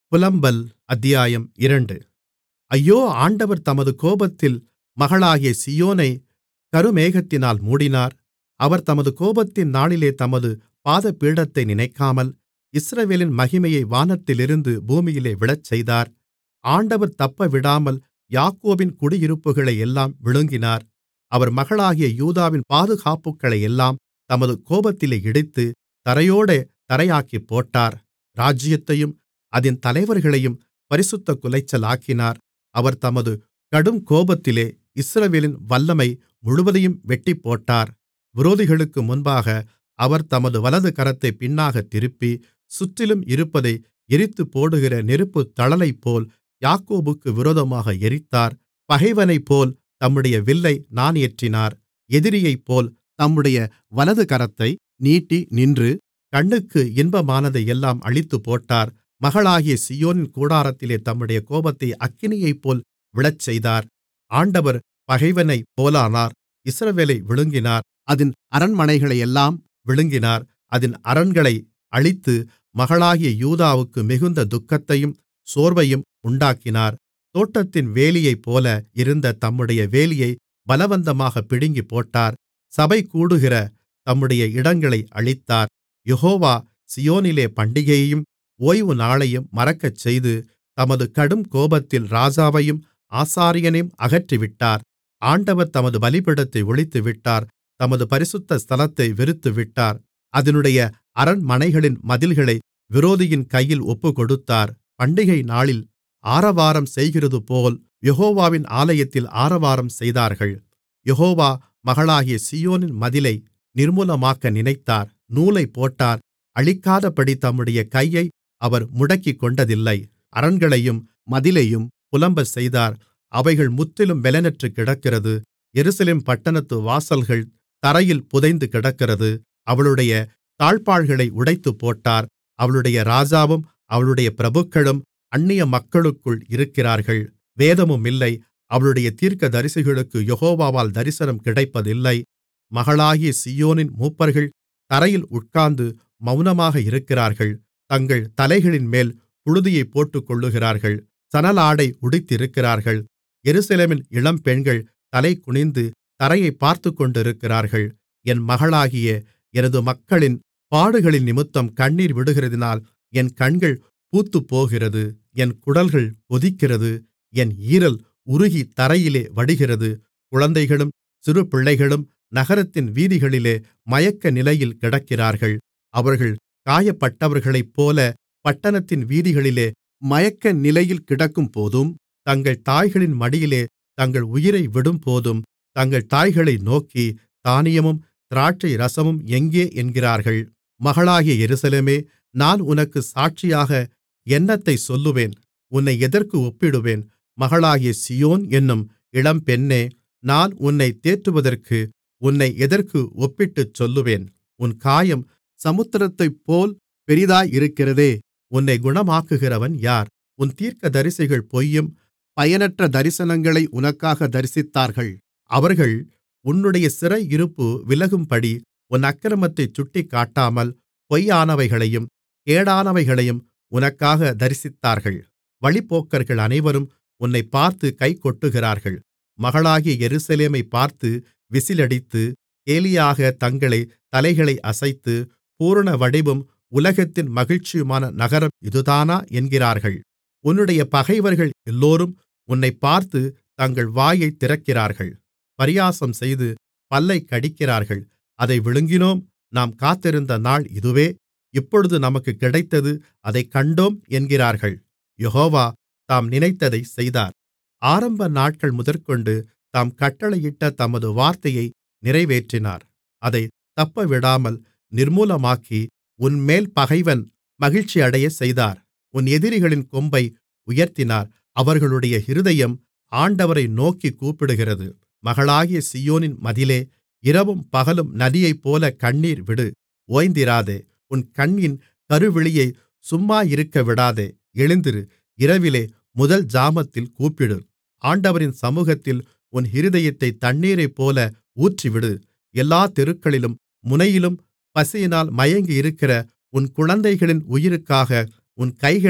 புலம்பல் அத்தியாயம் இரண்டு ஐயோ ஆண்டவர் தமது கோபத்தில் மகளாகிய சீயோனைக் கருமேகத்தினால் மூடினார் அவர் தமது கோபத்தின் நாளிலே தமது பாதபீடத்தை நினைக்காமல் இஸ்ரவேலின் மகிமையை வானத்திலிருந்து பூமியிலே விழச்செய்தார் ஆண்டவர் தப்பவிடாமல் யாக்கோபின் குடியிருப்புகளையெல்லாம் விழுங்கினார் அவர் மகளாகிய யூதாவின் பாதுகாப்புகளையெல்லாம் தமது கோபத்திலே இடித்து தரையோடே தரையாக்கிப்போட்டார் ராஜ்ஜியத்தையும் அதின் தலைவர்களையும் பரிசுத்தக்குலைச்சலாக்கினார் அவர் தமது கடுங்கோபத்திலே இஸ்ரவேலின் வல்லமை முழுவதையும் வெட்டிப்போட்டார் விரோதிகளுக்கு முன்பாக அவர் தமது வலதுகரத்தைப் பின்னாகத் திருப்பி சுற்றிலும் இருப்பதை எரித்துப்போடுகிற நெருப்புத் தழலைப்போல் யாக்கோபுக்கு விரோதமாக எரித்தார் பகைவனைப்போல் தம்முடைய வில்லை நாணேற்றினார் எதிரியைப்போல் தம்முடைய வலதுகரத்தை நீட்டி நின்று கண்ணுக்கு இன்பமானதையெல்லாம் அழித்துப்போட்டார் மகளாகிய சீயோனின் கூடாரத்திலே தம்முடைய கோபத்தை அக்கினியைப்போல் விழச்செய்தார் ஆண்டவர் பகைவனைப் போலானார் இஸ்ரவேலை விழுங்கினார் அதின் அரண்மனைகளையெல்லாம் விழுங்கினார் அதின் அரண்களை அழித்து மகளாகிய யூதாவுக்கு மிகுந்த துக்கத்தையும் சோர்வையும் உண்டாக்கினார் தோட்டத்தின் வேலியைப்போல இருந்த தம்முடைய வேலியை பலவந்தமாகப் பிடுங்கிப்போட்டார் சபை கூடுகிற தம்முடைய இடங்களை அழித்தார் யெகோவா சீயோனிலே பண்டிகையையும் ஓய்வுநாளையும் மறக்கச்செய்து தமது கடுங்கோபத்தில் ராஜாவையும் ஆசாரியனையும் அகற்றிவிட்டார் ஆண்டவர் தமது பலிபீடத்தை ஒழித்துவிட்டார் தமது பரிசுத்த ஸ்தலத்தை வெறுத்துவிட்டார் அதினுடைய அரண்மனைகளின் மதில்களை விரோதியின் கையில் ஒப்புக்கொடுத்தார் பண்டிகை நாளில் ஆரவாரம் செய்கிறதுபோல் யெகோவாவின் ஆலயத்தில் ஆரவாரம் செய்தார்கள் யெகோவா மகளாகிய சீயோனின் மதிலை நிர்மூலமாக்க நினைத்தார் நூலைப் போட்டார் அழிக்காதபடி தம்முடைய கையை அவர் முடக்கிக்கொண்டதில்லை அரண்களையும் மதிலையும் புலம்பச்செய்தார் அவைகள் முற்றிலும் பெலனற்று கிடக்கிறது எருசலேம் பட்டணத்து வாசல்கள் தரையில் புதைந்து கிடக்கிறது அவளுடைய தாழ்ப்பாள்களை உடைத்துப்போட்டார் அவளுடைய ராஜாவும் அவளுடைய பிரபுக்களும் அந்நிய மக்களுக்குள் இருக்கிறார்கள் வேதமும் இல்லை அவளுடைய தீர்க்கதரிசிகளுக்கு யெகோவாவால் தரிசனம் கிடைப்பதில்லை மகளாகிய சீயோனின் மூப்பர்கள் தரையில் உட்கார்ந்து மௌனமாக இருக்கிறார்கள் தங்கள் தலைகளின்மேல் புழுதியைப் போட்டுக்கொள்ளுகிறார்கள் சணலாடை உடுத்திருக்கிறார்கள் எருசலேமின் இளம்பெண்கள் தலைகுனிந்து தரையைப் பார்த்துக்கொண்டிருக்கிறார்கள் என் மகளாகிய எனது மக்களின் பாடுகளின் நிமித்தம் கண்ணீர் விடுகிறதினால் என் கண்கள் பூத்துப்போகிறது என் குடல்கள் கொதிக்கிறது என் ஈரல் உருகி தரையிலே வடிகிறது குழந்தைகளும் சிறுபிள்ளைகளும் நகரத்தின் வீதிகளிலே மயக்க நிலையில் கிடக்கிறார்கள் அவர்கள் காயப்பட்டவர்களைப்போல பட்டணத்தின் வீதிகளிலே மயக்க நிலையில் கிடக்கும்போதும் தங்கள் தாய்களின் மடியிலே தங்கள் உயிரை விடும்போதும் தங்கள் தாய்களை நோக்கி தானியமும் திராட்சை ரசமும் எங்கே என்கிறார்கள் மகளாகிய எருசலேமே நான் உனக்கு சாட்சியாக என்னத்தைச் சொல்லுவேன் உன்னை எதற்கு ஒப்பிடுவேன் மகளாகிய சீயோன் என்னும் இளம்பெண்ணே நான் உன்னை தேற்றுவதற்கு உன்னை எதற்கு ஒப்பிட்டுச் சொல்லுவேன் உன் காயம் சமுத்திரத்தைப்போல் பெரிதாயிருக்கிறதே உன்னை குணமாக்குகிறவன் யார் உன் தீர்க்கதரிசிகள் பொய்யும் பயனற்ற தரிசனங்களை உனக்காக தரிசித்தார்கள் அவர்கள் உன்னுடைய சிறையிருப்பு விலகும்படி உன் அக்கிரமத்தைச் சுட்டிக்காட்டாமல் பொய்யானவைகளையும் கேடானவைகளையும் உனக்காக தரிசித்தார்கள் வழிப்போக்கர்கள் அனைவரும் உன்னைப் பார்த்து கைகொட்டுகிறார்கள் மகளாகிய எருசலேமைப் பார்த்து விசிலடித்து கேலியாக தங்களை தலைகளை அசைத்து பூரண வடிவும் உலகத்தின் மகிழ்ச்சியுமான நகரம் இதுதானா என்கிறார்கள் உன்னுடைய பகைவர்கள் எல்லோரும் உன்னைப் பார்த்து தங்கள் வாயைத் திறக்கிறார்கள் பரியாசம் செய்து பல்லைக் கடிக்கிறார்கள் அதை விழுங்கினோம் நாம் காத்திருந்த நாள் இதுவே இப்பொழுது நமக்குக் கிடைத்தது அதைக் கண்டோம் என்கிறார்கள் யெகோவா தாம் நினைத்ததைச் செய்தார் ஆரம்ப நாட்கள் முதற்கொண்டு தாம் கட்டளையிட்ட தமது வார்த்தையை நிறைவேற்றினார் அதைத் தப்பவிடாமல் நிர்மூலமாக்கி உன்மேல் பகைவன் மகிழ்ச்சியடையச் செய்தார் உன் எதிரிகளின் கொம்பை உயர்த்தினார் அவர்களுடைய இருதயம் ஆண்டவரை நோக்கிக் கூப்பிடுகிறது மகளாகிய சீயோனின் மதிலே இரவும் பகலும் நதியைப்போல கண்ணீர் விடு ஓய்ந்திராதே உன் கண்ணின் கருவிழியை சும்மாயிருக்கவிடாதே எழுந்திரு இரவிலே முதல் ஜாமத்தில் கூப்பிடு ஆண்டவரின் சமூகத்தில் உன் இருதயத்தைத் தண்ணீரைப்போல ஊற்றிவிடு எல்லா தெருக்களிலும் முனையிலும் பசியினால் மயங்கியிருக்கிற உன் குழந்தைகளின் உயிருக்காக உன் கைகளை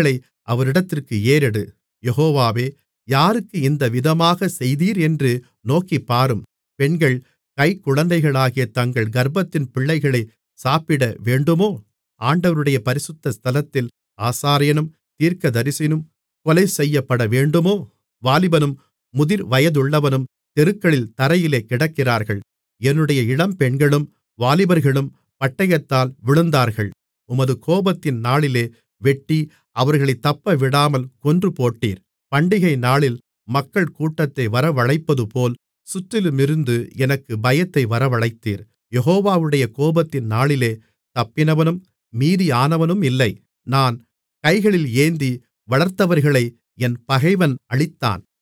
அவரிடத்திற்கு ஏறெடு யெகோவாவே யாருக்கு இந்த விதமாகச் செய்தீர் என்று நோக்கிப்பாரும் பெண்கள் கைக்குழந்தைகளாகிய தங்கள் கர்ப்பத்தின் பிள்ளைகளைச் சாப்பிட வேண்டுமோ ஆண்டவருடைய பரிசுத்த ஸ்தலத்தில் ஆசாரியனும் தீர்க்கதரிசியும் கொலை செய்யப்படவேண்டுமோ வாலிபனும் முதிர்வயதுள்ளவனும் தெருக்களில் தரையிலே கிடக்கிறார்கள் என்னுடைய இளம்பெண்களும் வாலிபர்களும் பட்டயத்தால் விழுந்தார்கள் உமது கோபத்தின் நாளிலே வெட்டி அவர்களைத் தப்பவிடாமல் கொன்றுபோட்டீர் பண்டிகை நாளில் மக்கள் கூட்டத்தை வரவழைப்பதுபோல் சுற்றிலுமிருந்து எனக்கு பயத்தை வரவழைத்தீர் யெகோவாவுடைய கோபத்தின் நாளிலே தப்பினவனும் மீதியானவனும் இல்லை நான் கைகளில் ஏந்தி வளர்த்தவர்களை என் பகைவன் அழித்தான்